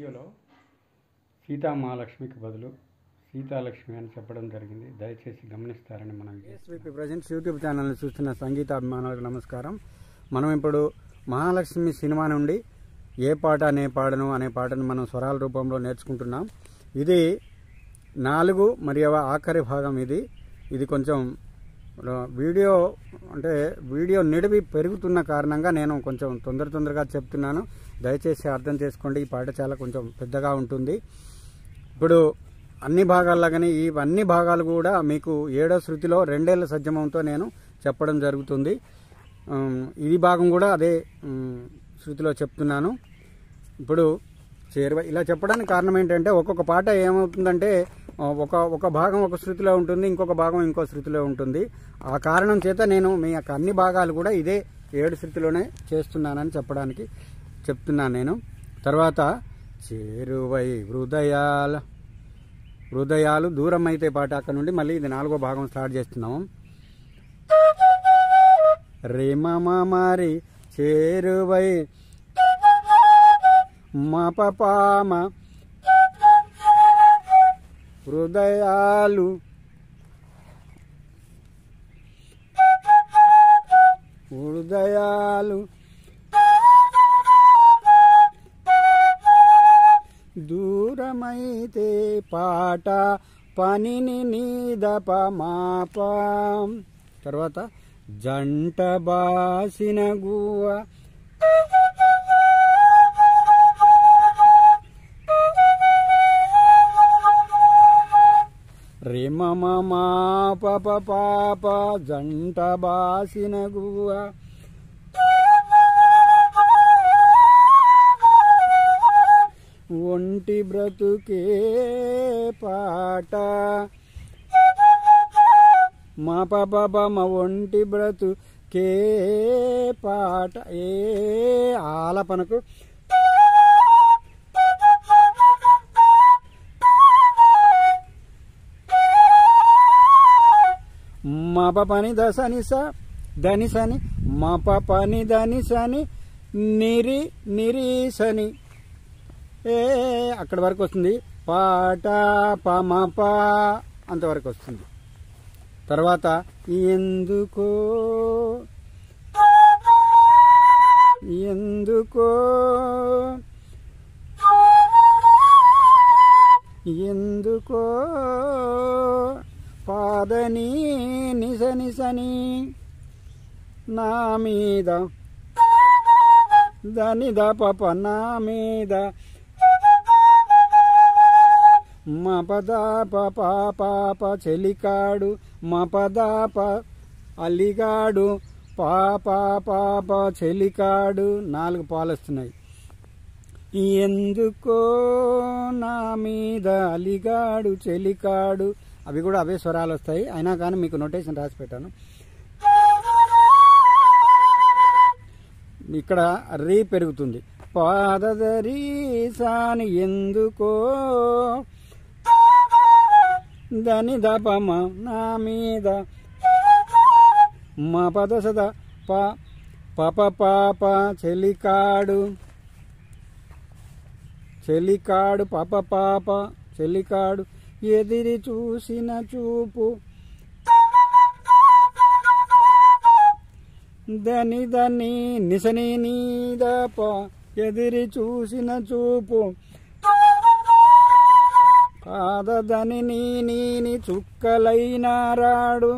వీడియోలో సీతామహాలక్ష్మికి బదులు సీతాలక్ష్మి అని చెప్పడం జరిగింది దయచేసి గమనిస్తారని మనం ఎస్విపి ప్రజెంట్స్ యూట్యూబ్ ఛానల్ని చూస్తున్న సంగీత అభిమానులకు నమస్కారం మనం ఇప్పుడు మహాలక్ష్మి సినిమా నుండి ఏ పాట నే పాడను అనే పాటను మనం స్వరాల రూపంలో నేర్చుకుంటున్నాం ఇది నాలుగు మరియు ఆఖరి భాగం ఇది ఇది కొంచెం ఆ, వీడియో అంటే వీడియో నిడివి పెరుగుతున్న కారణంగా నేను కొంచెం తొందర తొందరగా చెప్తున్నాను దయచేసి అర్థం చేసుకోండి ఈ పాట చాలా కొంచెం పెద్దగా ఉంటుంది ఇప్పుడు అన్ని భాగాల్లాగానే ఈ అన్ని భాగాలు కూడా మీకు ఏడో శృతిలో రెండేళ్ల సజ్జమంతో నేను చెప్పడం జరుగుతుంది ఉమ్, ఇది భాగం కూడా అదే ఉమ్, శృతిలో చెప్తున్నాను ఇప్పుడు చేరువ ఇలా చెప్పడానికి కారణం ఏంటంటే ఒక్కొక్క పాట ఏమవుతుందంటే ఆ, ఒక ఒక భాగం ఒక శృతిలో ఉంటుంది ఇంకొక భాగం ఇంకో శృతిలో ఉంటుంది ఆ కారణం చేత నేను మీ యొక్క అన్ని భాగాలు కూడా ఇదే ఏడు శృతిలోనే చేస్తున్నానని చెప్పడానికి చెప్తున్నాను నేను తర్వాత చేరువై హృదయాల హృదయాలు దూరం అయితే పాట అక్కడ నుండి మళ్ళీ ఇది నాలుగో భాగం స్టార్ట్ చేస్తున్నాము రేమ మరి చేరువై మపపామ హృదయాలు హృదయాలు దూరమైతే పాట పనిని నీదప మాప తర్వాత జంట బాసిన గువ రిమ మా పప పాప జంట బాసిన గువ ఒంటి బ్రతుకే పాట మా పాప మా ఒంటి బ్రతుకే పాట ఏ ఆలపనకు మప పని దసని స దని సని మప పని దని సని నిరి నిరీసని ఏ అక్కడి వరకు వస్తుంది పాట పమప అంతవరకు వస్తుంది తర్వాత ఎందుకో ఎందుకో ఎందుకో పాదని నిస నిసని నా మీద దాని దా పాప నా మీద మా పదాప పాప చెలికాడు మా పదాప అలిగాడు పాప పాప చెలికాడు నాలుగు పాలు వస్తున్నాయి ఎందుకో నా మీద అలిగాడు చెలికాడు అవి కూడా అవే స్వరాలు వస్తాయి అయినా కానీ మీకు నోటేషన్ రాసి పెట్టాను ఇక్కడ రీ పెరుగుతుంది పాదదరీ సాని ఎందుకో దని దపమ నా మీద మా పద సద ప పప పాప చెలికాడు చెలికాడు పప పాప చెలికాడు ఎదిరి చూసిన చూపు దని దని నిసని నీదప ఎదిరి చూసిన చూపు కాదదని నీ నీని చుక్కలైనారాడు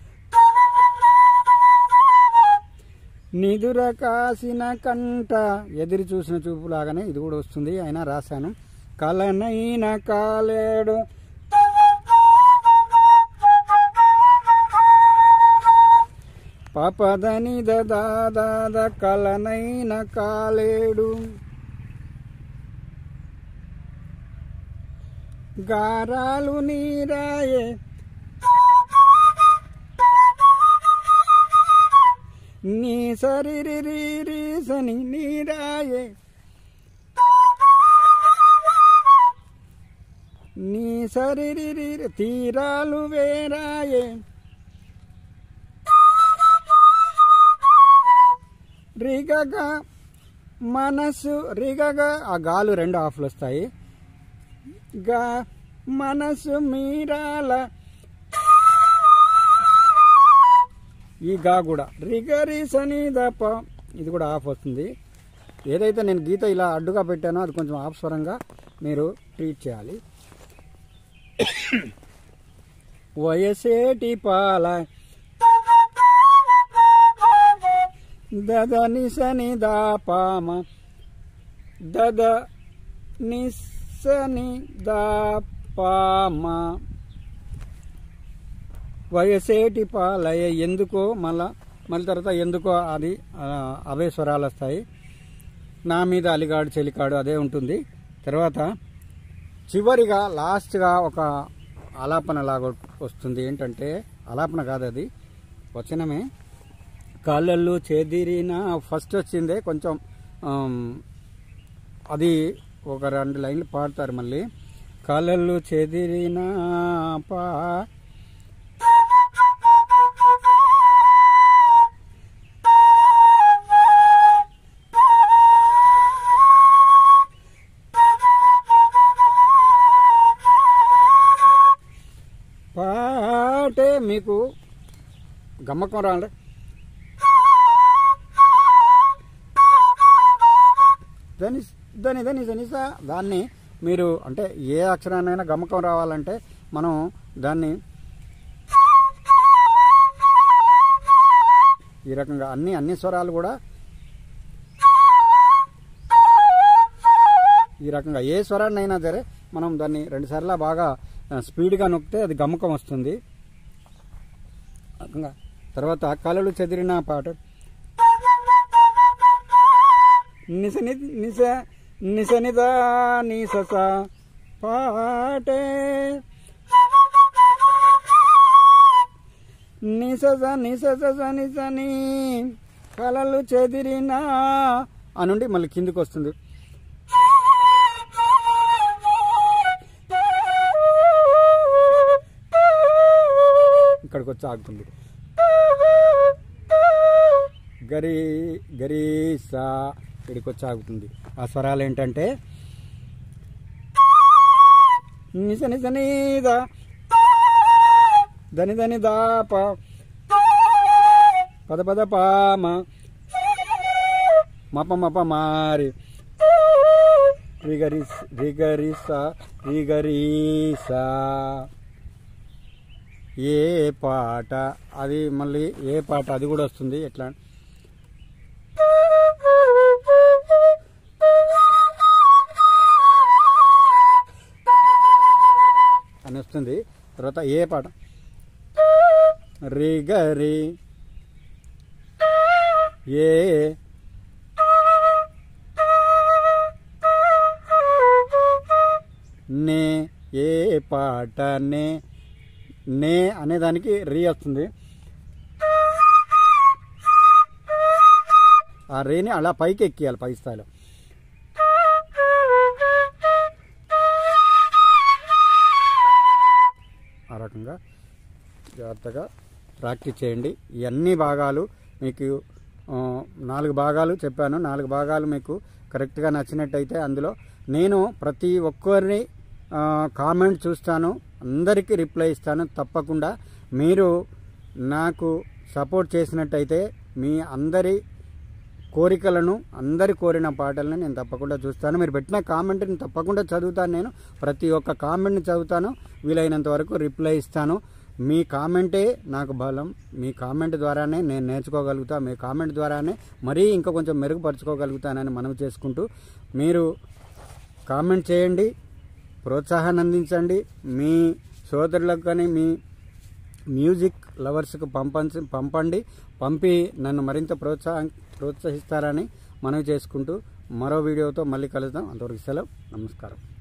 నిదుర కాసిన కంట ఎదిరి చూసిన చూపు లాగానే ఇది కూడా వస్తుంది అయినా రాశాను కలనైన కాలేడు పపదని దాద కలనైన కాలేడు గారాలు నీరాయే నీ సరిరి సని నీరాయే నీ సరిరి తీరాలు వేరాయే రిగగా మనసు రిగగా ఆ గాలు రెండు ఆఫ్లు వస్తాయి గా మనసు మీరాల ఈ గా కూడా రిగరి సని దప ఇది కూడా ఆఫ్ వస్తుంది ఏదైతే నేను గీత ఇలా అడ్డుగా పెట్టానో అది కొంచెం ఆఫ్ స్వరంగా మీరు ట్రీట్ చేయాలి వయసేటి పాల దద నిసని దాపామ దద నిసని దాపామ వయసేటి పాలయ ఎందుకో మళ్ళా మళ్ళీ తర్వాత ఎందుకో అది ఆ, అవే స్వరాలు వస్తాయి నా మీద అలిగాడు చెలికాడు అదే ఉంటుంది తర్వాత చివరిగా లాస్ట్గా ఒక ఆలాపన లాగా వస్తుంది ఏంటంటే ఆలాపన కాదు అది వచనమే కాళ్ళల్లో చేదిరిన ఫస్ట్ వచ్చిందే కొంచెం ఆమ్, అది ఒక రెండు లైన్లు పాడతారు మళ్ళీ కాళ్ళల్లో చెదిరిన పా పాటే మీకు గమ్మకం రాలే దని దని దని ధనిస దాన్ని మీరు అంటే ఏ అక్షరాన్నైనా గమ్మకం రావాలంటే మనం దాన్ని ఈ రకంగా అన్ని అన్ని స్వరాలు కూడా ఈ రకంగా ఏ స్వరాన్ని అయినా సరే మనం దాన్ని రెండుసార్లు బాగా ఆ, స్పీడ్గా నొక్కితే అది గమ్మకం వస్తుంది రకంగా తర్వాత కళలు చెదిరిన పాట నిసని నిస నిసనిద నిసస పాటే నిసస నిసస నిసని కళలు చెదిరిన అనుండి మళ్ళీ కిందికి వస్తుంది ఇక్కడికి వచ్చి ఆగుతుంది గరి గరీసా ఇక్కడికి వచ్చి ఆగుతుంది ఆ స్వరాలు ఏంటంటే నిస నిస నీద దని దని దాప పద పద పామ మప మప మారి రిగరిస్ రిగరిసా రిగరీసా ఏ పాట అది మళ్ళీ ఏ పాట అది కూడా వస్తుంది ఎట్లా అని వస్తుంది తర్వాత ఏ పాట రిగరి ఏ నే ఏ పాట నే నే అనేదానికి రీ వస్తుంది ఆ రేని అలా పైకి ఎక్కియాలి పై స్థాయిలో ఆ రకంగా జాగ్రత్తగా ప్రాక్టీస్ చేయండి ఈ అన్ని భాగాలు మీకు ఆ, నాలుగు భాగాలు చెప్పాను నాలుగు భాగాలు మీకు కరెక్ట్గా నచ్చినట్టయితే అందులో నేను ప్రతి ఒక్కరిని ఆ, కామెంట్ చూస్తాను అందరికీ రిప్లై ఇస్తాను తప్పకుండా మీరు నాకు సపోర్ట్ చేసినట్టయితే మీ అందరి కోరికలను అందరి కోరిన పాటలను నేను తప్పకుండా చూస్తాను మీరు పెట్టిన కామెంట్ని తప్పకుండా చదువుతాను నేను ప్రతి ఒక్క కామెంట్ని చదువుతాను వీలైనంత వరకు రిప్లై ఇస్తాను మీ కామెంటే నాకు బలం మీ కామెంట్ ద్వారానే నేను నేర్చుకోగలుగుతా మీ కామెంట్ ద్వారానే మరీ ఇంకా కొంచెం మెరుగుపరచుకోగలుగుతానని మనవి చేసుకుంటూ మీరు కామెంట్ చేయండి ప్రోత్సాహాన్ని అందించండి మీ సోదరులకు కానీ మీ మ్యూజిక్ లవర్స్కు పంపండి పంపండి పంపి నన్ను మరింత ప్రోత్సాహ ప్రోత్సహిస్తారని మనవి చేసుకుంటూ మరో వీడియోతో మళ్ళీ కలుద్దాం అంతవరకు సెలవు నమస్కారం